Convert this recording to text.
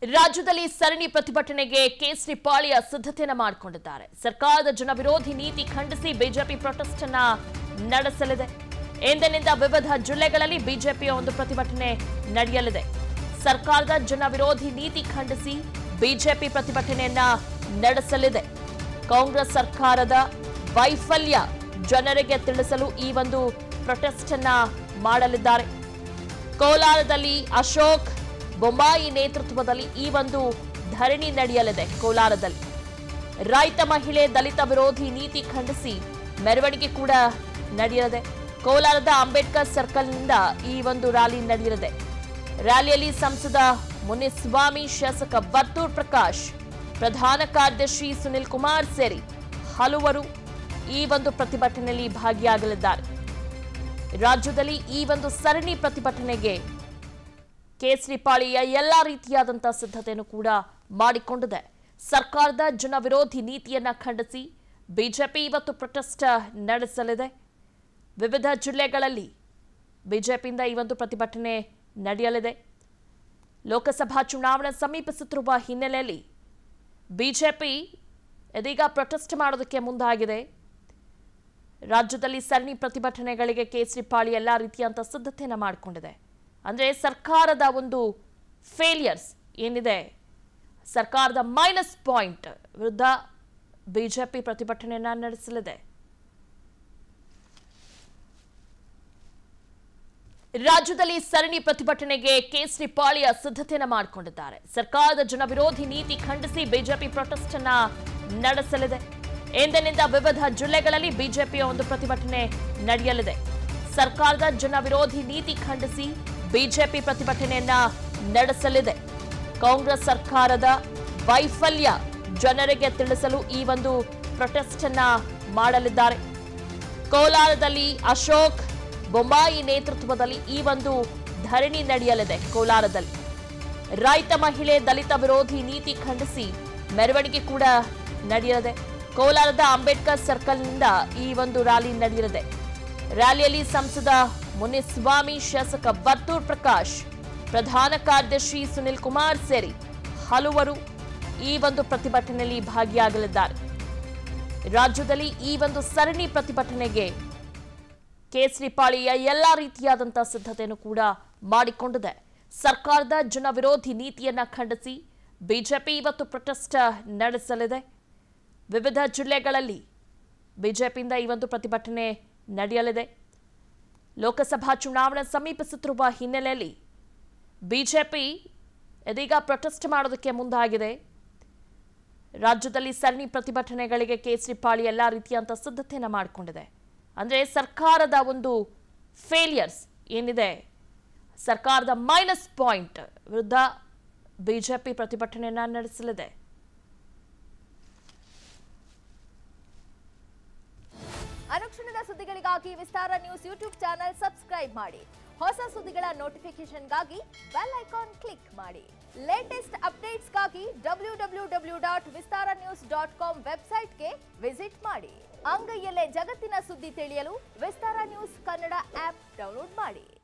ರಾಜ್ಯದಲ್ಲಿ ಸರಣಿ ಪ್ರತಿಭಟನೆಗೆ ಕೇಸರಿ ಪಾಳಿಯ ಸಿದ್ಧತೆಯನ್ನ ಮಾಡಿಕೊಂಡಿದ್ದಾರೆ ಸರ್ಕಾರದ ಜನವಿರೋಧಿ ನೀತಿ ಖಂಡಿಸಿ ಬಿಜೆಪಿ ಪ್ರೊಟೆಸ್ಟ್ ಅನ್ನ ನಡೆಸಲಿದೆ ಎಂದಿನಿಂದ ವಿವಿಧ ಜಿಲ್ಲೆಗಳಲ್ಲಿ ಬಿಜೆಪಿಯ ಒಂದು ಪ್ರತಿಭಟನೆ ನಡೆಯಲಿದೆ ಸರ್ಕಾರದ ಜನವಿರೋಧಿ ನೀತಿ ಖಂಡಿಸಿ ಬಿಜೆಪಿ ಪ್ರತಿಭಟನೆಯನ್ನ ನಡೆಸಲಿದೆ ಕಾಂಗ್ರೆಸ್ ಸರ್ಕಾರದ ವೈಫಲ್ಯ ಜನರಿಗೆ ತಿಳಿಸಲು ಈ ಒಂದು ಪ್ರೊಟೆಸ್ಟ್ ಅನ್ನ ಮಾಡಲಿದ್ದಾರೆ ಕೋಲಾರದಲ್ಲಿ ಅಶೋಕ್ ಬೊಂಬಾಯಿ ನೇತೃತ್ವದಲ್ಲಿ ಈ ಒಂದು ಧರಣಿ ನಡೆಯಲಿದೆ ಕೋಲಾರದಲ್ಲಿ ರೈತ ಮಹಿಳೆ ದಲಿತ ವಿರೋಧಿ ನೀತಿ ಖಂಡಿಸಿ ಮೆರವಣಿಗೆ ಕೂಡ ನಡೆಯಲಿದೆ ಕೋಲಾರದ ಅಂಬೇಡ್ಕರ್ ಸರ್ಕಲ್ನಿಂದ ಈ ಒಂದು ರ್ಯಾಲಿ ನಡೆಯಲಿದೆ ರ್ಯಾಲಿಯಲ್ಲಿ ಸಂಸದ ಮುನಿಸ್ವಾಮಿ ಶಾಸಕ ಬರ್ತೂರ್ ಪ್ರಕಾಶ್ ಪ್ರಧಾನ ಕಾರ್ಯದರ್ಶಿ ಸುನಿಲ್ ಕುಮಾರ್ ಸೇರಿ ಹಲವರು ಈ ಒಂದು ಪ್ರತಿಭಟನೆಯಲ್ಲಿ ಭಾಗಿಯಾಗಲಿದ್ದಾರೆ ರಾಜ್ಯದಲ್ಲಿ ಈ ಒಂದು ಸರಣಿ ಪ್ರತಿಭಟನೆಗೆ ಕೇಸರಿ ಪಾಳಿಯ ಎಲ್ಲಾ ರೀತಿಯಾದಂತಹ ಸಿದ್ಧತೆಯನ್ನು ಕೂಡ ಮಾಡಿಕೊಂಡಿದೆ ಸರ್ಕಾರದ ಜನವಿರೋಧಿ ನೀತಿಯನ್ನ ಖಂಡಿಸಿ ಬಿಜೆಪಿ ಇವತ್ತು ಪ್ರೊಟೆಸ್ಟ್ ನಡೆಸಲಿದೆ ವಿವಿಧ ಜಿಲ್ಲೆಗಳಲ್ಲಿ ಬಿಜೆಪಿಯಿಂದ ಈ ಒಂದು ಪ್ರತಿಭಟನೆ ನಡೆಯಲಿದೆ ಲೋಕಸಭಾ ಚುನಾವಣೆ ಸಮೀಪಿಸುತ್ತಿರುವ ಹಿನ್ನೆಲೆಯಲ್ಲಿ ಬಿಜೆಪಿ ಇದೀಗ ಪ್ರೊಟೆಸ್ಟ್ ಮಾಡೋದಕ್ಕೆ ಮುಂದಾಗಿದೆ ರಾಜ್ಯದಲ್ಲಿ ಸರಣಿ ಪ್ರತಿಭಟನೆಗಳಿಗೆ ಕೇಸರಿ ಪಾಳಿ ಎಲ್ಲ ರೀತಿಯಂತ ಸಿದ್ಧತೆಯನ್ನು ಮಾಡಿಕೊಂಡಿದೆ ಅಂದರೆ ಸರ್ಕಾರದ ಒಂದು ಫೇಲಿಯರ್ಸ್ ಏನಿದೆ ಸರ್ಕಾರದ ಮೈನಸ್ ಪಾಯಿಂಟ್ ವಿರುದ್ಧ ಬಿಜೆಪಿ ಪ್ರತಿಭಟನೆಯನ್ನ ನಡೆಸಲಿದೆ ರಾಜ್ಯದಲ್ಲಿ ಸರಣಿ ಪ್ರತಿಭಟನೆಗೆ ಕೇಸರಿ ಪಾಳಿಯ ಸಿದ್ಧತೆಯನ್ನ ಮಾಡಿಕೊಂಡಿದ್ದಾರೆ ಸರ್ಕಾರದ ಜನವಿರೋಧಿ ನೀತಿ ಖಂಡಿಸಿ ಬಿಜೆಪಿ ಪ್ರೊಟೆಸ್ಟ್ ಅನ್ನ ನಡೆಸಲಿದೆ ಎಂದಿನಿಂದ ವಿವಿಧ ಜಿಲ್ಲೆಗಳಲ್ಲಿ ಬಿಜೆಪಿಯ ಒಂದು ಪ್ರತಿಭಟನೆ ನಡೆಯಲಿದೆ ಸರ್ಕಾರದ ಜನವಿರೋಧಿ ನೀತಿ ಖಂಡಿಸಿ ಬಿಜೆಪಿ ಪ್ರತಿಭಟನೆಯನ್ನ ನಡೆಸಲಿದೆ ಕಾಂಗ್ರೆಸ್ ಸರ್ಕಾರದ ವೈಫಲ್ಯ ಜನರಿಗೆ ತಿಳಿಸಲು ಈ ಒಂದು ಪ್ರೊಟೆಸ್ಟ್ ಅನ್ನ ಮಾಡಲಿದ್ದಾರೆ ಕೋಲಾರದಲ್ಲಿ ಅಶೋಕ್ ಬೊಂಬಾಯಿ ನೇತೃತ್ವದಲ್ಲಿ ಈ ಒಂದು ಧರಣಿ ನಡೆಯಲಿದೆ ಕೋಲಾರದಲ್ಲಿ ರೈತ ಮಹಿಳೆ ದಲಿತ ವಿರೋಧಿ ನೀತಿ ಖಂಡಿಸಿ ಮೆರವಣಿಗೆ ಕೂಡ ನಡೆಯಲಿದೆ ಕೋಲಾರದ ಅಂಬೇಡ್ಕರ್ ಸರ್ಕಲ್ನಿಂದ ಈ ಒಂದು ರ್ಯಾಲಿ ನಡೆಯಲಿದೆ ರ್ಯಾಲಿಯಲ್ಲಿ ಸಂಸದ ಮುನಿಸ್ವಾಮಿ ಶಾಸಕ ಬರ್ತೂರ್ ಪ್ರಕಾಶ್ ಪ್ರಧಾನ ಕಾರ್ಯದರ್ಶಿ ಸುನಿಲ್ ಕುಮಾರ್ ಸೇರಿ ಹಲವರು ಈ ಒಂದು ಪ್ರತಿಭಟನೆಯಲ್ಲಿ ಭಾಗಿಯಾಗಲಿದ್ದಾರೆ ರಾಜ್ಯದಲ್ಲಿ ಈ ಒಂದು ಸರಣಿ ಪ್ರತಿಭಟನೆಗೆ ಕೇಸರಿ ಪಾಳಿಯ ಎಲ್ಲಾ ರೀತಿಯಾದಂತಹ ಸಿದ್ಧತೆಯನ್ನು ಕೂಡ ಮಾಡಿಕೊಂಡಿದೆ ಸರ್ಕಾರದ ಜನವಿರೋಧಿ ನೀತಿಯನ್ನ ಖಂಡಿಸಿ ಬಿಜೆಪಿ ಇವತ್ತು ಪ್ರೊಟೆಸ್ಟ್ ನಡೆಸಲಿದೆ ವಿವಿಧ ಜಿಲ್ಲೆಗಳಲ್ಲಿ ಬಿಜೆಪಿಯಿಂದ ಈ ಒಂದು ಪ್ರತಿಭಟನೆ ನಡೆಯಲಿದೆ ಲೋಕಸಭಾ ಚುನಾವಣೆ ಸಮೀಪಿಸುತ್ತಿರುವ ಹಿನ್ನೆಲೆಯಲ್ಲಿ ಬಿಜೆಪಿ ಇದೀಗ ಪ್ರೊಟೆಸ್ಟ್ ಮಾಡೋದಕ್ಕೆ ಮುಂದಾಗಿದೆ ರಾಜ್ಯದಲ್ಲಿ ಸರಣಿ ಪ್ರತಿಭಟನೆಗಳಿಗೆ ಕೇಸರಿ ಪಾಳಿ ಎಲ್ಲ ರೀತಿಯಂತ ಸಿದ್ಧತೆಯನ್ನು ಮಾಡಿಕೊಂಡಿದೆ ಅಂದರೆ ಸರ್ಕಾರದ ಒಂದು ಫೇಲಿಯರ್ಸ್ ಏನಿದೆ ಸರ್ಕಾರದ ಮೈನಸ್ ಪಾಯಿಂಟ್ ವಿರುದ್ಧ ಬಿಜೆಪಿ ಪ್ರತಿಭಟನೆಯನ್ನ ನಡೆಸಲಿದೆ ಅನುಕ್ಷಣದ ಸುದ್ದಿಗಳಿಗಾಗಿ Vistara news YouTube channel subscribe ಮಾಡಿ ಹೊಸ ಸುದ್ದಿಗಳ ನೋಟಿಫಿಕೇಶನ್ಗಾಗಿ ಬೆಲ್ ಐಕಾನ್ ಕ್ಲಿಕ್ ಮಾಡಿ ಲೇಟೆಸ್ಟ್ ಅಪ್ಡೇಟ್ಸ್ಗಾಗಿ W W W dot Vistara news dot com ವೆಬ್ಸೈಟ್ಗೆ ವಿಸಿಟ್ ಮಾಡಿ ಅಂಗೈಯಲ್ಲೇ ಜಗತ್ತಿನ ಸುದ್ದಿ ತಿಳಿಯಲು Vistara news Kannada app download ಮಾಡಿ